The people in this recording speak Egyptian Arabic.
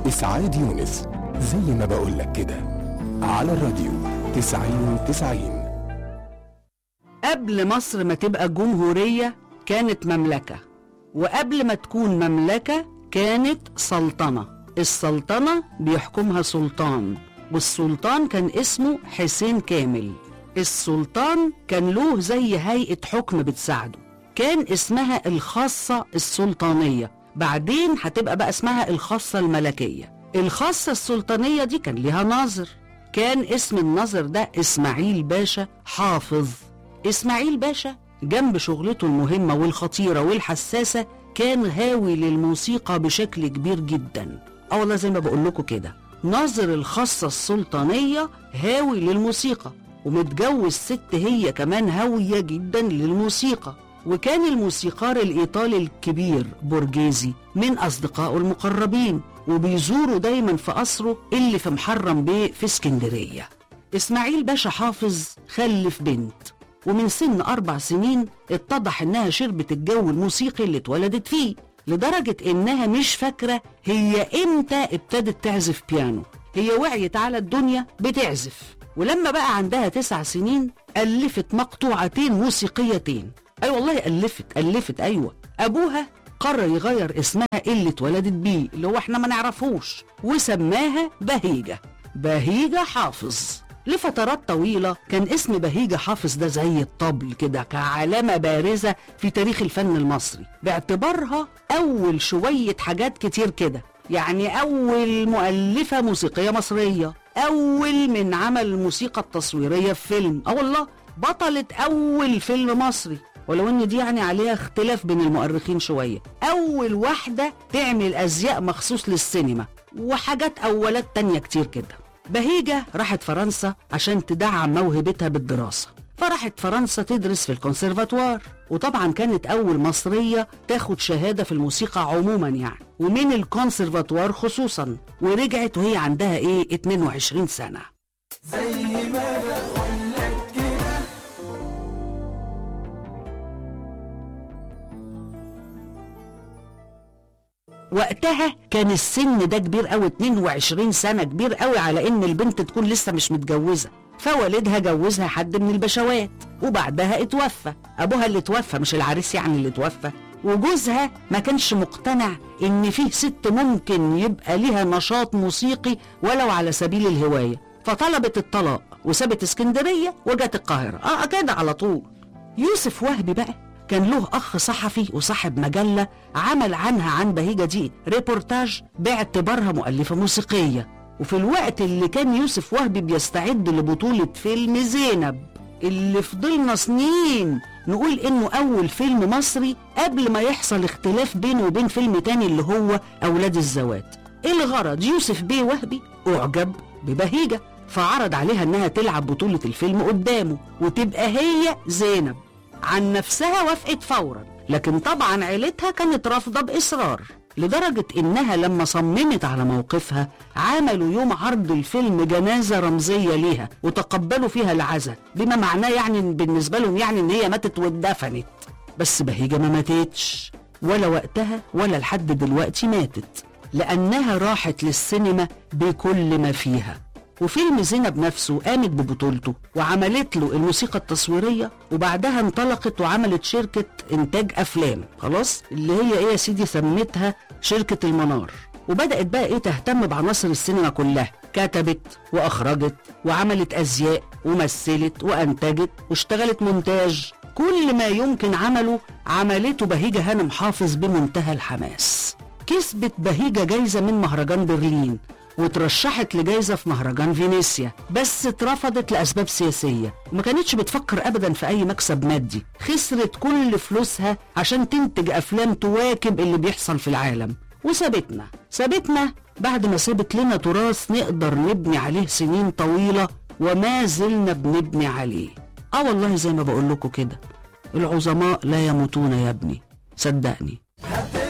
إسعاد يونس زي ما بقولك كده على الراديو تسعين تسعين قبل مصر ما تبقى جمهورية كانت مملكة وقبل ما تكون مملكة كانت سلطنة السلطنة بيحكمها سلطان والسلطان كان اسمه حسين كامل السلطان كان له زي هيئة حكم بتساعده كان اسمها الخاصة السلطانية بعدين هتبقى بقى اسمها الخاصة الملكية الخاصة السلطانية دي كان ليها ناظر كان اسم الناظر ده إسماعيل باشا حافظ إسماعيل باشا جنب شغلته المهمة والخطيرة والحساسة كان هاوي للموسيقى بشكل كبير جدا اه والله زي ما بقول لكم كده ناظر الخاصة السلطانية هاوي للموسيقى ومتجوز ست هي كمان هاوية جدا للموسيقى وكان الموسيقار الإيطالي الكبير بورجيزي من أصدقائه المقربين وبيزوروا دايما في قصره اللي في محرم بيه في اسكندرية إسماعيل باشا حافظ خلف بنت ومن سن أربع سنين اتضح إنها شربت الجو الموسيقي اللي اتولدت فيه لدرجة إنها مش فاكرة هي إمتى ابتدت تعزف بيانو هي وعيت على الدنيا بتعزف ولما بقى عندها تسع سنين ألفت مقطوعتين موسيقيتين أي أيوة والله ألفت ألفت أيوة أبوها قرر يغير اسمها اللي اتولدت بيه اللي هو احنا ما نعرفوش وسماها بهيجة بهيجة حافظ لفترات طويلة كان اسم بهيجة حافظ ده زي الطبل كده كعلامة بارزة في تاريخ الفن المصري باعتبارها أول شوية حاجات كتير كده يعني أول مؤلفة موسيقية مصرية أول من عمل الموسيقى التصويرية في فيلم أه والله بطلة أول فيلم مصري ولو ان دي يعني عليها اختلاف بين المؤرخين شوية أول واحدة تعمل أزياء مخصوص للسينما وحاجات أولات تانية كتير كده بهيجة راحت فرنسا عشان تدعم موهبتها بالدراسة فراحت فرنسا تدرس في الكونسرفاتوار وطبعا كانت أول مصرية تاخد شهادة في الموسيقى عموما يعني ومن الكونسرفاتوار خصوصا ورجعت وهي عندها ايه 22 سنة وقتها كان السن ده كبير قوي 22 سنة كبير قوي على ان البنت تكون لسه مش متجوزة فوالدها جوزها حد من البشوات وبعدها اتوفى ابوها اللي اتوفى مش العريس يعني اللي اتوفى وجوزها ما كانش مقتنع ان فيه ست ممكن يبقى ليها نشاط موسيقي ولو على سبيل الهواية فطلبت الطلاق وسابت اسكندرية وجت القاهرة اه كده على طول يوسف وهبي بقى كان له أخ صحفي وصاحب مجلة عمل عنها عن بهيجة دي ريبورتاج باعتبارها مؤلفة موسيقية وفي الوقت اللي كان يوسف وهبي بيستعد لبطولة فيلم زينب اللي فضلنا سنين نقول انه اول فيلم مصري قبل ما يحصل اختلاف بينه وبين فيلم تاني اللي هو اولاد الزوات الغرض يوسف بيه وهبي اعجب ببهيجة فعرض عليها انها تلعب بطولة الفيلم قدامه وتبقى هي زينب عن نفسها وافقت فورا لكن طبعا عيلتها كانت رافضة بإصرار لدرجة إنها لما صممت على موقفها عملوا يوم عرض الفيلم جنازة رمزية ليها وتقبلوا فيها العزاء بما معناه يعني بالنسبة لهم يعني إن هي ماتت واتدفنت بس بهيجة ما ماتتش ولا وقتها ولا لحد دلوقتي ماتت لأنها راحت للسينما بكل ما فيها وفيلم زينب نفسه قامت ببطولته وعملت له الموسيقى التصويرية وبعدها انطلقت وعملت شركة إنتاج أفلام خلاص اللي هي إيه يا سيدي سميتها شركة المنار وبدأت بقى إيه تهتم بعناصر السينما كلها كتبت وأخرجت وعملت أزياء ومثلت وأنتجت واشتغلت مونتاج كل ما يمكن عمله عملته بهيجة هانم حافظ بمنتهى الحماس كسبت بهيجة جايزة من مهرجان برلين وترشحت لجائزة في مهرجان فينيسيا بس اترفضت لأسباب سياسية وما كانتش بتفكر أبدا في أي مكسب مادي خسرت كل فلوسها عشان تنتج أفلام تواكب اللي بيحصل في العالم وسابتنا سابتنا بعد ما سابت لنا تراث نقدر نبني عليه سنين طويلة وما زلنا بنبني عليه اه والله زي ما بقول لكم كده العظماء لا يموتون يا ابني صدقني